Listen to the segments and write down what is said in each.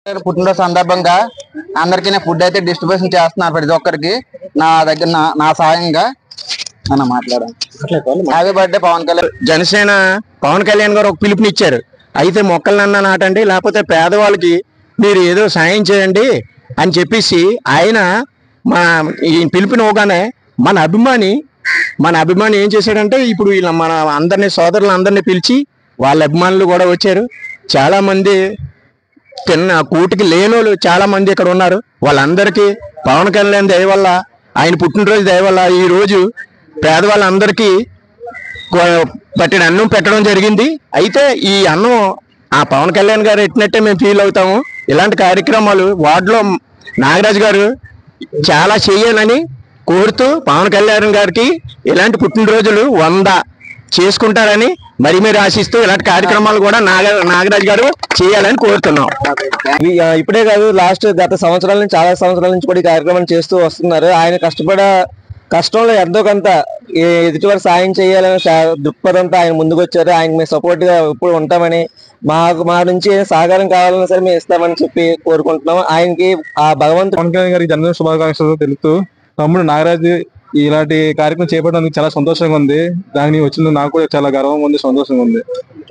పుట్టినరోజు సందర్భంగా అందరికి నేను ఫుడ్ అయితే డిస్ట్రిబ్యూషన్ చేస్తున్నాను ప్రతి ఒక్కరికి నా దగ్గర నా- నా సహాయంగా అన్న మాట్లాడాను హ్యాపీ బర్త్డే పవన్ కళ్యాణ్ జనసేన పవన్ కళ్యాణ్ గారు ఒక పిలుపునిచ్చారు అయితే మొక్కలన్నా నాటండి లేకపోతే పేదవాళ్ళకి మీరు ఏదో సాయం చేయండి అని చెప్పేసి ఆయన మా ఈ పిలుపునివ్వగానే మన అభిమాని మన అభిమాని ఏం చేశాడంటే ఇప్పుడు వీళ్ళ మన అందరినీ సోదరులు అందరినీ పిలిచి వాళ్ళ అభిమానులు కూడా వచ్చారు చాలా మంది తిన్న కూటికి లేనోళ్ళు చాలా మంది ఇక్కడ ఉన్నారు వాళ్ళందరికీ పవన్ కళ్యాణ్ దయ వల్ల ఆయన పుట్టినరోజు దయ వల్ల ఈ రోజు పేదవాళ్ళందరికీ కో- పట్టిన అన్నం పెట్టడం జరిగింది అయితే ఈ అన్నం ఆ పవన్ కళ్యాణ్ గారు ఎట్టినట్టే మేము ఫీల్ అవుతాము ఇలాంటి కార్యక్రమాలు వార్డులో నాగరాజు గారు చాలా చేయాలని కోరుతూ పవన్ కళ్యాణ్ గారికి ఇలాంటి పుట్టినరోజులు వంద చేసుకుంటారని మరి మీరు ఆశిస్తూ ఇలాంటి కార్యక్రమాలు కూడా నాగ నాగరాజు గారు చేయాలని కోరుతున్నాం ఇవి, ఆ, ఇప్పుడే కాదు లాస్ట్ గత సంవత్సరాల నుంచి చాలా సంవత్సరాల నుంచి కూడా ఈ కార్యక్రమం చేస్తూ వస్తున్నారు ఆయన కష్టపడ కష్టంలో ఎంతో కొంత ఏ ఎదుటివారు సాయం చేయాలనే సా- దృక్పథంతో ఆయన ముందుకు వచ్చారు ఆయన మేము సపోర్ట్ గా ఎప్పుడు ఉంటామని మాకు మా నుంచి ఏ సహకారం కావాలన్నా సరే మేము ఇస్తామని చెప్పి కోరుకుంటున్నాం ఆయనకి ఆ భగవంతుడు పవన్ కళ్యాణ్ గారికి జన్మదిన శుభాకాంక్షలు తెలుపుతూ తమ్ముడు నాగరాజు ఇలాంటి కార్యక్రమం చేపట్టడానికి చాలా సంతోషంగా ఉంది దానికి వచ్చింది నాకు కూడా చాలా గర్వంగా ఉంది సంతోషంగా ఉంది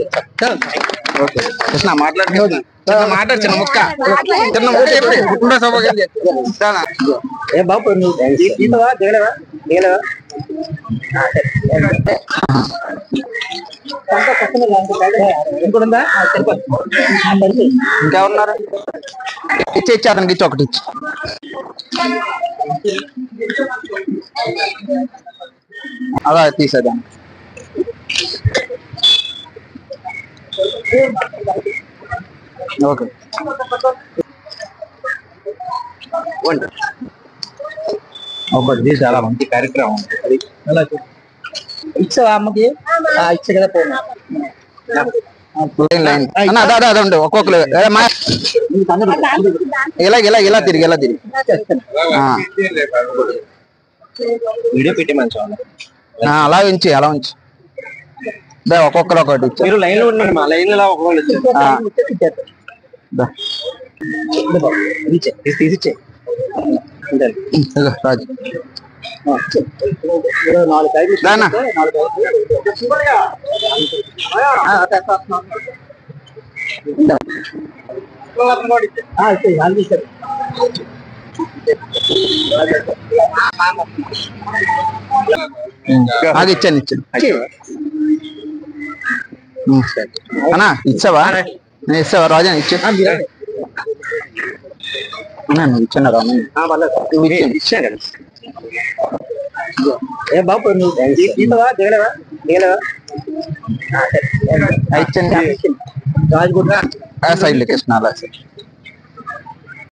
కృష్ణ మాట్లాడు చిన్న మాట్లాడు చిన్న ముక్క చిన్న ముక్క చెప్పి పుట్టినరోజు శుభాకాంక్షలు. చాలా. ఇంకెవరున్నారు ఇచ్చి ఇచ్చి అతనికి ఇచ్చి ఒకటి ఇచ్చి అలా తీసేదాన్ని ఓకే ఒకటి తీసి చాలా మంచి కార్యక్రమం ఇచ్చావా అమ్మకి ఇచ్చా కదా లైన్ లైన్ అన్న అదే అదే అదే ఉండు ఒక్కొక్కరు ఏ, మా- ఇలా ఇలా ఇలా తిరిగి ఇలా తిరిగి ఆ. వీడియో పెట్టి మంచిగా ఆ, అలా ఉంచి అలా ఉంచి దా, ఒక్కొక్కరు ఒకటి ఇచ్చి మీరు లైన్ లో ఉండండి మా లైన్ లో ఒక్కొక్కరు ఆ. దా. తీసిచ్చే ఇదిగో, రాజు నాలుగు ఐదు దానా నాకు ఇచ్చాను ఇచ్చాను ఉమ్, సరే. అన్నా ఇచ్చావా నేను ఇస్తావా రాజా ఇచ్చా నువ్వు ఇచ్చాను రా నువ్వు ఇచ్చాను ఏ బాబు నువ్వు తీసావా దిగలేవా దిగలేవా ఇచ్చాను రాజు కూడా సైడ్ కృష్ణ అలా సైడ్